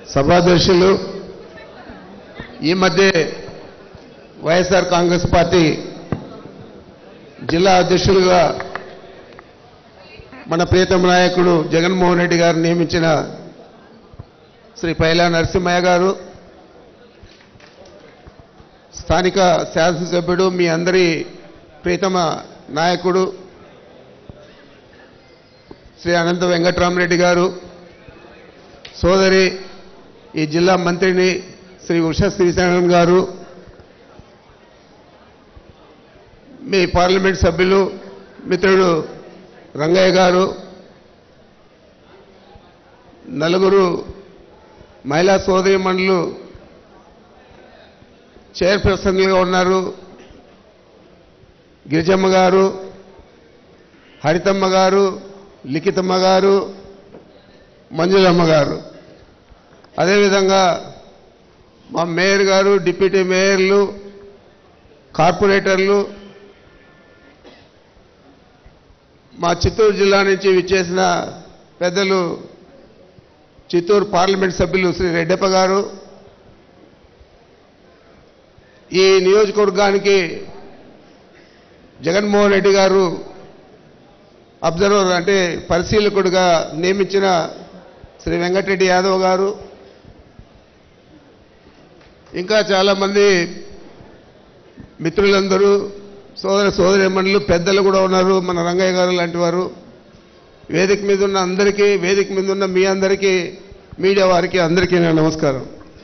సభాధ్యక్షులు ఈ మధ్య వైఎస్ఆర్ కాంగ్రెస్ పార్టీ జిల్లా అధ్యక్షులుగా మన ప్రియతమ నాయకుడు జగన్మోహన్ రెడ్డి గారు నియమించిన శ్రీ పైలా నరసింహయ్య గారు స్థానిక శాసనసభ్యుడు మీ అందరి ప్రియతమ నాయకుడు శ్రీ అనంత వెంకట్రామరెడ్డి గారు సోదరి ఈ జిల్లా మంత్రిని శ్రీ ఉషా శ్రీశరణ్ గారు మీ పార్లమెంట్ సభ్యులు మిత్రుడు రంగయ్య గారు నలుగురు మహిళా సోదరి మండలు చైర్పర్సన్లుగా ఉన్నారు గిరిజమ్మ గారు హరితమ్మ గారు లిఖితమ్మ గారు మంజులమ్మ గారు అదేవిధంగా మా మేయర్ గారు డిప్యూటీ మేయర్లు కార్పొరేటర్లు మా చిత్తూరు జిల్లా నుంచి విచ్చేసిన పెద్దలు చిత్తూరు పార్లమెంట్ సభ్యులు శ్రీ రెడ్డప్ప గారు ఈ నియోజకవర్గానికి జగన్మోహన్ రెడ్డి గారు అబ్జర్వర్ అంటే పరిశీలకుడిగా నియమించిన శ్రీ వెంకటరెడ్డి యాదవ్ గారు ఇంకా చాలామంది మిత్రులందరూ సోదర సోదరిమణులు పెద్దలు కూడా ఉన్నారు మన రంగయ్య గారు లాంటి వారు వేదిక మీద ఉన్న అందరికీ వేదిక మీద ఉన్న మీ అందరికీ మీడియా వారికి అందరికీ నా నమస్కారం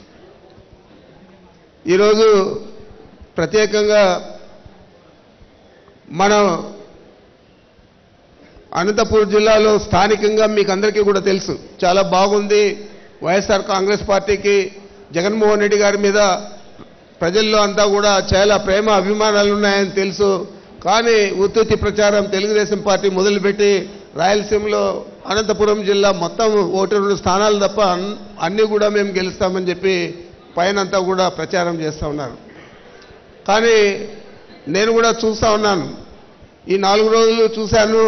ఈరోజు ప్రత్యేకంగా మనం అనంతపూర్ జిల్లాలో స్థానికంగా మీకు అందరికీ కూడా తెలుసు చాలా బాగుంది వైఎస్ఆర్ కాంగ్రెస్ పార్టీకి జగన్మోహన్ రెడ్డి గారి మీద ప్రజల్లో అంతా కూడా చాలా ప్రేమ అభిమానాలు ఉన్నాయని తెలుసు కానీ ఉత్తుత్తి ప్రచారం తెలుగుదేశం పార్టీ మొదలుపెట్టి రాయలసీమలో అనంతపురం జిల్లా మొత్తం ఒకటి రెండు స్థానాలు తప్ప అన్- అన్నీ కూడా మేము గెలుస్తామని చెప్పి పైనంతా కూడా ప్రచారం చేస్తూ ఉన్నారు కానీ నేను కూడా చూస్తూ ఉన్నాను ఈ నాలుగు రోజులు చూశాను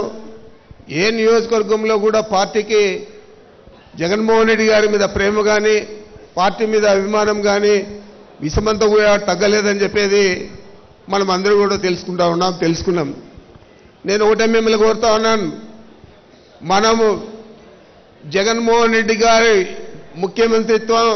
ఏ నియోజకవర్గంలో కూడా పార్టీకి జగన్మోహన్ రెడ్డి గారి మీద ప్రేమ కానీ పార్టీ మీద అభిమానం కానీ విషమంతా కూడా తగ్గలేదని చెప్పేది మనం అందరూ కూడా తెలుసుకుంటా ఉన్నాం తెలుసుకున్నాం నేను ఒకటే మిమ్మల్ని కోరుతా ఉన్నాను మనము జగన్మోహన్ రెడ్డి గారి ముఖ్యమంత్రిత్వం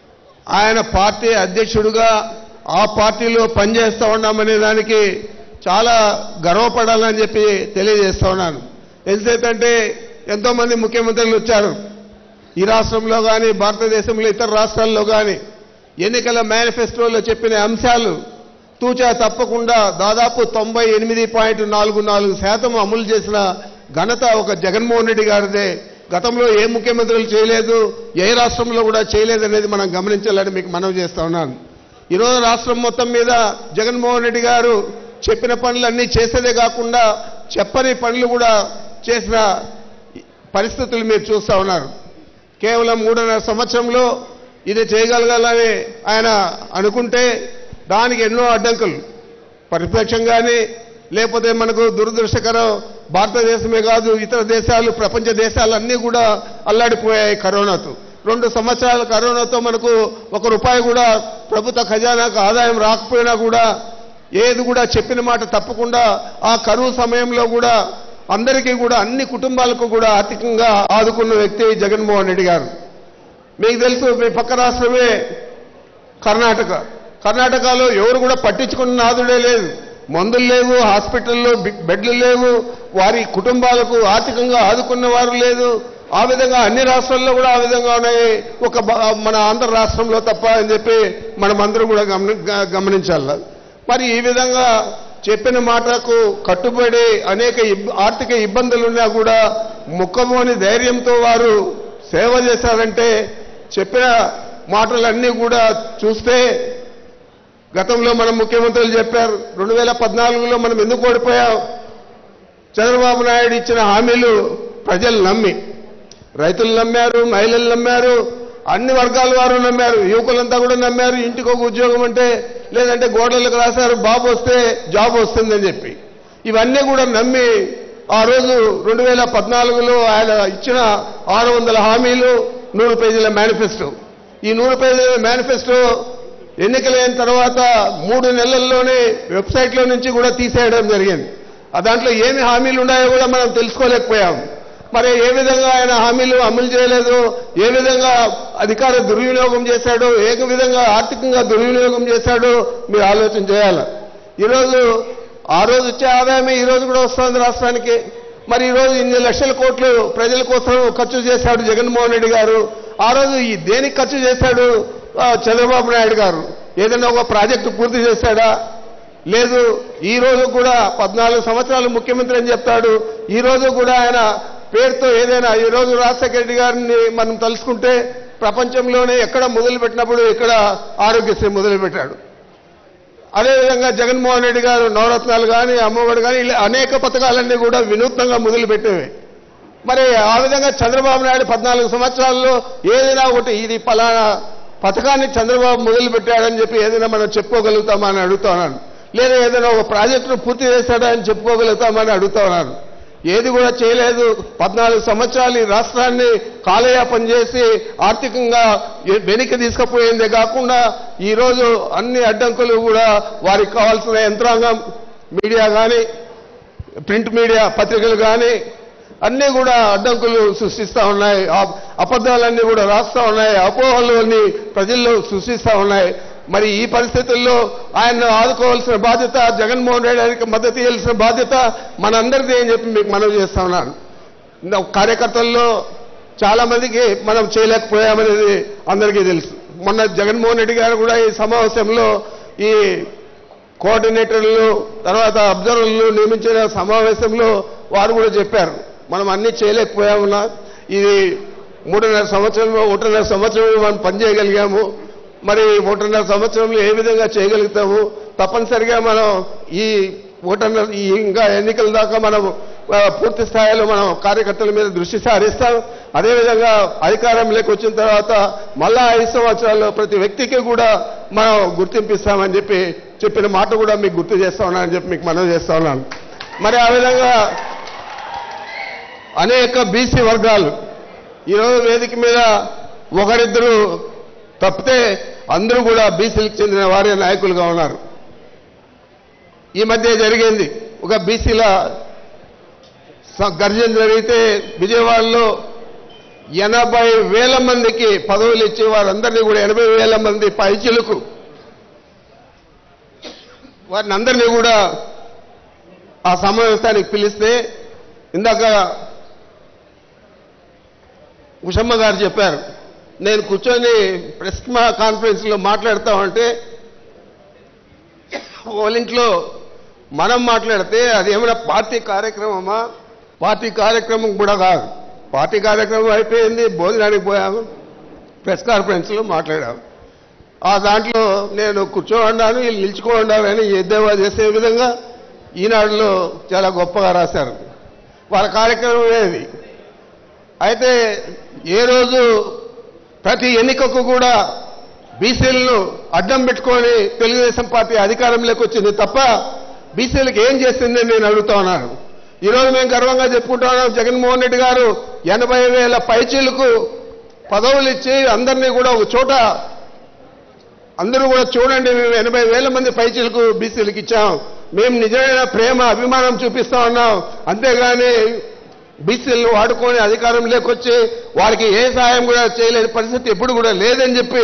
ఆయన పార్టీ అధ్యక్షుడుగా ఆ పార్టీలో పనిచేస్తూ ఉన్నామనే దానికి చాలా గర్వపడాలని చెప్పి తెలియజేస్తా ఉన్నాను ఎంతసేపంటే ఎంతోమంది ముఖ్యమంత్రులు వచ్చారు ఈ రాష్ట్రంలో కానీ భారతదేశంలో ఇతర రాష్ట్రాల్లో కానీ ఎన్నికల మేనిఫెస్టోలో చెప్పిన అంశాలు తూచా తప్పకుండా దాదాపు తొంభై ఎనిమిది పాయింట్ నాలుగు నాలుగు శాతం అమలు చేసిన ఘనత ఒక జగన్మోహన్ రెడ్డి గారిదే గతంలో ఏ ముఖ్యమంత్రులు చేయలేదు ఏ రాష్ట్రంలో కూడా చేయలేదనేది మనం గమనించాలని మీకు మనవి చేస్తా ఉన్నాను ఈరోజు రాష్ట్రం మొత్తం మీద జగన్మోహన్ రెడ్డి గారు చెప్పిన పనులన్నీ చేసేదే కాకుండా చెప్పని పనులు కూడా చేసిన పరిస్థితులు మీరు చూస్తూ ఉన్నారు కేవలం మూడున్నర సంవత్సరంలో ఇది చేయగలగాలని ఆయన అనుకుంటే దానికి ఎన్నో అడ్డంకులు ప్రతిపక్షంగానే లేకపోతే మనకు దురదృష్టకరం భారతదేశమే కాదు ఇతర దేశాలు ప్రపంచ దేశాలు అన్నీ కూడా అల్లాడిపోయాయి కరోనాతో రెండు సంవత్సరాల కరోనాతో మనకు ఒక రూపాయి కూడా ప్రభుత్వ ఖజానాకు ఆదాయం రాకపోయినా కూడా ఏది కూడా చెప్పిన మాట తప్పకుండా ఆ కరువు సమయంలో కూడా అందరికీ కూడా అన్ని కుటుంబాలకు కూడా ఆర్థికంగా ఆదుకున్న వ్యక్తి జగన్మోహన్ రెడ్డి గారు మీకు తెలుసు మీ పక్క రాష్ట్రమే కర్ణాటక కర్ణాటకలో ఎవరు కూడా పట్టించుకున్న నాదుడే లేదు మందులు లేవు హాస్పిటల్లో బి- బెడ్లు లేవు వారి కుటుంబాలకు ఆర్థికంగా ఆదుకున్న వారు లేదు ఆ విధంగా అన్ని రాష్ట్రాల్లో కూడా ఆ విధంగా ఉన్నాయి ఒక బ- మన ఆంధ్ర రాష్ట్రంలో తప్ప అని చెప్పి మనం అందరం కూడా గమని గ- గమనించాలి మరి ఈ విధంగా చెప్పిన మాటకు కట్టుబడి అనేక ఇబ్- ఆర్థిక ఇబ్బందులున్నా కూడా ముక్కమోని ధైర్యంతో వారు సేవ చేశారంటే చెప్పిన మాటలన్నీ కూడా చూస్తే గతంలో మన ముఖ్యమంత్రులు చెప్పారు రెండు వేల పద్నాలుగులో మనం ఎందుకు ఓడిపోయాం చంద్రబాబు నాయుడు ఇచ్చిన హామీలు ప్రజలు నమ్మి రైతులు నమ్మారు మహిళలు నమ్మారు అన్ని వర్గాల వారు నమ్మారు యువకులంతా కూడా నమ్మారు ఇంటికి ఒక ఉద్యోగం అంటే లేదంటే గోడలకు రాశారు బాబు వస్తే జాబ్ వస్తుందని చెప్పి ఇవన్నీ కూడా నమ్మి ఆ రోజు రెండు వేల పద్నాలుగులో ఆయన ఇచ్చిన ఆరు వందల హామీలు నూరు పేజీల మేనిఫెస్టో ఈ నూరు పేజీల మేనిఫెస్టో ఎన్నికలైన తర్వాత మూడు నెలల్లోనే వెబ్సైట్లో నుంచి కూడా తీసేయడం జరిగింది ఆ దాంట్లో ఏమి హామీలు ఉన్నాయో కూడా మనం తెలుసుకోలేకపోయాం మరి ఏ విధంగా ఆయన హామీలు అమలు చేయలేదు ఏ విధంగా అధికార దుర్వినియోగం చేశాడో ఏ విధంగా ఆర్థికంగా దుర్వినియోగం చేశాడో మీరు ఆలోచన చేయాలి ఈరోజు ఆ రోజు వచ్చే ఆదాయమే ఈ రోజు కూడా వస్తుంది రాష్ట్రానికి మరి ఈ రోజు ఇన్ని లక్షల కోట్లు ప్రజల కోసం ఖర్చు చేశాడు జగన్మోహన్ రెడ్డి గారు ఆ రోజు ఈ దేనికి ఖర్చు చేశాడు ఆ, చంద్రబాబు నాయుడు గారు ఏదైనా ఒక ప్రాజెక్టు పూర్తి చేశాడా లేదు ఈ రోజు కూడా పద్నాలుగు సంవత్సరాలు ముఖ్యమంత్రి అని చెప్తాడు ఈ రోజు కూడా ఆయన పేరుతో ఏదైనా ఈ రోజు రాజశేఖర రెడ్డి గారిని మనం తలుసుకుంటే ప్రపంచంలోనే ఎక్కడ మొదలు పెట్టినప్పుడు ఇక్కడ ఆరోగ్యశ్రీ మొదలు పెట్టాడు అదేవిధంగా జగన్మోహన్ రెడ్డి గారు నవరత్నాలు కానీ అమ్మఒడి కానీ ఇలా అనేక పథకాలన్నీ కూడా వినూత్నంగా మొదలుపెట్టేవి మరి ఆ విధంగా చంద్రబాబు నాయుడు పద్నాలుగు సంవత్సరాల్లో ఏదైనా ఒకటి ఇది పలానా పథకాన్ని చంద్రబాబు మొదలు పెట్టాడని చెప్పి ఏదైనా మనం చెప్పుకోగలుగుతామా అని అడుగుతున్నాను లేదా ఏదైనా ఒక ప్రాజెక్టును పూర్తి చేశాడా అని చెప్పుకోగలుగుతామని అడుగుతున్నాను ఏది కూడా చేయలేదు పద్నాలుగు సంవత్సరాలు ఈ రాష్ట్రాన్ని కాలయాపన చేసి ఆర్థికంగా ఎ- వెనక్కి తీసుకుపోయిందే కాకుండా ఈరోజు అన్ని అడ్డంకులు కూడా వారికి కావాల్సిన యంత్రాంగం మీడియా కానీ ప్రింట్ మీడియా పత్రికలు కానీ అన్నీ కూడా అడ్డంకులు సృష్టిస్తూ ఉన్నాయి ఆ- అబద్ధాలన్నీ కూడా రాస్తా ఉన్నాయి అపోహలు అన్ని ప్రజల్లో సృష్టిస్తూ ఉన్నాయి మరి ఈ పరిస్థితుల్లో ఆయన్ను ఆదుకోవాల్సిన బాధ్యత జగన్మోహన్ రెడ్డి గారికి మద్దతు ఇవ్వాల్సిన బాధ్యత మనందరిది అని చెప్పి మీకు మనవి చేస్తా ఉన్నాను ఇంకా కార్యకర్తల్లో చాలా మందికి మనం చేయలేకపోయామనేది అందరికీ తెలుసు మొన్న జగన్మోహన్ రెడ్డి గారు కూడా ఈ సమావేశంలో ఈ కోఆర్డినేటర్లు తర్వాత అబ్జర్వర్లు నియమించిన సమావేశంలో వారు కూడా చెప్పారు మనం అన్ని చేయలేకపోయామన్నా ఇది మూడున్నర సంవత్సరంలో ఒకటిన్నర సంవత్సరంలో మనం పనిచేయగలిగాము మరి ఒకటిన్నర సంవత్సరంలో ఏ విధంగా చేయగలుగుతాము తప్పనిసరిగా మనం ఈ ఓటర్ల ఈ ఇంకా ఎన్నికల దాకా మనం ఆ, పూర్తి స్థాయిలో మనం కార్యకర్తల మీద దృష్టి సారిస్తాం అదేవిధంగా అధికారంలోకి వచ్చిన తర్వాత మళ్ళా ఐదు సంవత్సరాల్లో ప్రతి వ్యక్తికి కూడా మనం గుర్తింపిస్తామని చెప్పి చెప్పిన మాట కూడా మీకు గుర్తు చేస్తా ఉన్నానని చెప్పి మీకు మనవి చేస్తా ఉన్నాను మరి ఆ విధంగా అనేక బీసీ వర్గాలు ఈరోజు వేదిక మీద ఒకరిద్దరు తప్పితే అందరూ కూడా బీసీలకు చెందిన వారే నాయకులుగా ఉన్నారు ఈ మధ్య జరిగింది ఒక బీసీల స- గర్జన జరిగితే విజయవాడలో ఎనభై వేల మందికి పదవులు ఇచ్చి వారందరినీ కూడా ఎనభై వేల మంది పైచిలకు వారిని అందరినీ కూడా ఆ సమావేశానికి పిలిస్తే ఇందాక ఉషమ్మ గారు చెప్పారు నేను కూర్చొని ప్రెస్ మా- కాన్ఫరెన్స్లో మాట్లాడతామంటే వాళ్ళింట్లో మనం మాట్లాడితే అది ఏమైనా పార్టీ కార్యక్రమమా పార్టీ కార్యక్రమం కూడా కాదు పార్టీ కార్యక్రమం అయిపోయింది భోజనానికి పోయాము ప్రెస్ కాన్ఫరెన్స్లో మాట్లాడాము ఆ దాంట్లో నేను కూర్చోండాను వీళ్ళు నిల్చుకోండాలని ఎద్దేవా చేసే విధంగా ఈనాడులో చాలా గొప్పగా రాశారు వాళ్ళ కార్యక్రమం ఏది అయితే ఏ రోజు ప్రతి ఎన్నికకు కూడా బీసీలను అడ్డం పెట్టుకొని తెలుగుదేశం పార్టీ అధికారంలోకి వచ్చింది తప్ప బీసీలకు ఏం చేసిందని నేను అడుగుతా ఉన్నాను ఈరోజు మేము గర్వంగా చెప్పుకుంటా ఉన్నాం జగన్మోహన్ రెడ్డి గారు ఎనభై వేల పైచీలకు పదవులు ఇచ్చి అందరినీ కూడా ఒక చోట అందరూ కూడా చూడండి మేము ఎనభై వేల మంది పైచీలకు బీసీలకు ఇచ్చాం మేము నిజమైన ప్రేమ అభిమానం చూపిస్తా ఉన్నాం అంతేగాని బీసీలను వాడుకొని అధికారం లేకొచ్చి వారికి ఏ సహాయం కూడా చేయలేని పరిస్థితి ఎప్పుడు కూడా లేదని చెప్పి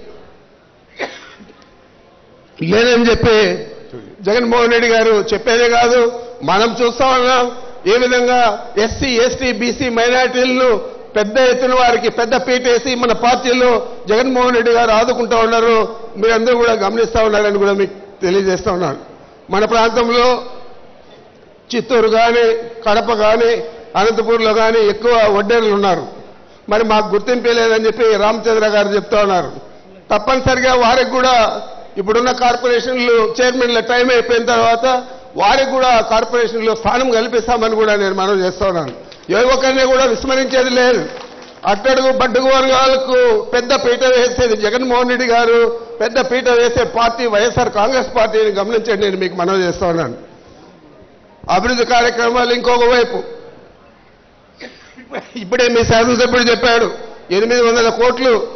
లేదని చెప్పి జగన్మోహన్ రెడ్డి గారు చెప్పేదే కాదు మనం చూస్తా ఉన్నాం ఏ విధంగా ఎస్సీ ఎస్టీ బీసీ మైనార్టీలను పెద్ద ఎత్తున వారికి పెద్ద పీటేసి మన పార్టీలో జగన్మోహన్ రెడ్డి గారు ఆదుకుంటా ఉన్నారు మీరందరూ కూడా గమనిస్తా ఉన్నారని కూడా మీకు తెలియజేస్తా ఉన్నాను మన ప్రాంతంలో చిత్తూరు కానీ కడప కానీ అనంతపూర్లో కానీ ఎక్కువ వడ్డేర్లు ఉన్నారు మరి మాకు గుర్తింపే లేదని చెప్పి రామచంద్ర గారు చెప్తా ఉన్నారు తప్పనిసరిగా వారికి కూడా ఇప్పుడున్న కార్పొరేషన్లు చైర్మన్ల టైం అయిపోయిన తర్వాత వారికి కూడా కార్పొరేషన్లో స్థానం కల్పిస్తామని కూడా నేను మనం చేస్తా ఉన్నాను ఏ ఒక్కరిని కూడా విస్మరించేది లేదు అట్టడుగు బడ్డుగు వర్గాలకు పెద్ద పీట వేసేది జగన్మోహన్ రెడ్డి గారు పెద్ద పీట వేసే పార్టీ వైఎస్ఆర్ కాంగ్రెస్ పార్టీని గమనించండి నేను మీకు మనవి చేస్తా ఉన్నాను అభివృద్ధి కార్యక్రమాలు ఇంకొక వైపు ఇప్పుడే మీ శాసనసభ్యుడు చెప్పాడు ఎనిమిది వందల కోట్లు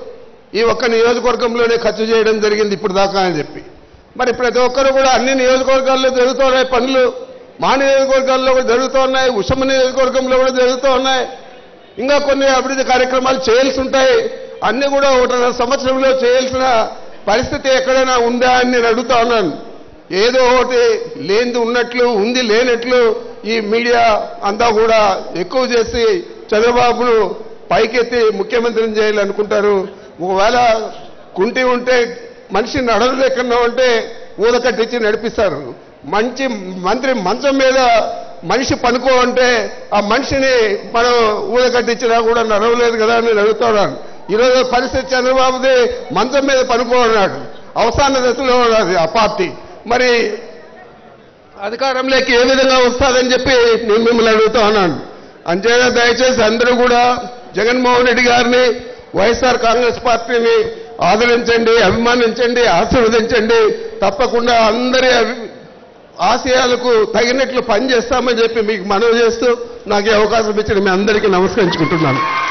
ఈ ఒక్క నియోజకవర్గంలోనే ఖర్చు చేయడం జరిగింది ఇప్పుడు దాకా అని చెప్పి మరి ప్రతి ఒక్కరు కూడా అన్ని నియోజకవర్గాల్లో జరుగుతున్నాయి పనులు మా నియోజకవర్గాల్లో కూడా జరుగుతూ ఉన్నాయి ఉషమ నియోజకవర్గంలో కూడా జరుగుతూ ఉన్నాయి ఇంకా కొన్ని అభివృద్ధి కార్యక్రమాలు చేయాల్సి ఉంటాయి అన్ని కూడా ఒకటిన్నర సంవత్సరంలో చేయాల్సిన పరిస్థితి ఎక్కడైనా ఉందా అని నేను అడుగుతా ఉన్నాను ఏదో ఒకటి లేనిది ఉన్నట్లు ఉంది లేనట్లు ఈ మీడియా అంతా కూడా ఎక్కువ చేసి చంద్రబాబును పైకెత్తి ముఖ్యమంత్రిని చేయాలనుకుంటారు ఒకవేళ కుంటి ఉంటే మనిషి నడవలేకుండా ఉంటే ఊదకట్టించి నడిపిస్తారు మంచి మంత్రి మంచం మీద మనిషి పనుకో అంటే ఆ మనిషిని మనం ఊదకట్టించినా కూడా నడవలేదు కదా అని నేను అడుగుతున్నాను ఈరోజు పరిస్థితి చంద్రబాబుది మంచం మీద పనుకో అన్నాడు అవసాన దశలో ఉన్నది ఆ పార్టీ మరి అధికారంలోకి ఏ విధంగా వస్తుందని చెప్పి నేను మిమ్మల్ని అడుగుతా ఉన్నాను అంచేత దయచేసి అందరూ కూడా జగన్మోహన్ రెడ్డి గారిని వైఎస్ఆర్ కాంగ్రెస్ పార్టీని ఆదరించండి అభిమానించండి ఆశీర్వదించండి తప్పకుండా అందరి అభి- ఆశయాలకు తగినట్లు పనిచేస్తామని చెప్పి మీకు మనవి చేస్తూ నాకు ఈ అవకాశం ఇచ్చిన మీ అందరికీ నమస్కరించుకుంటున్నాను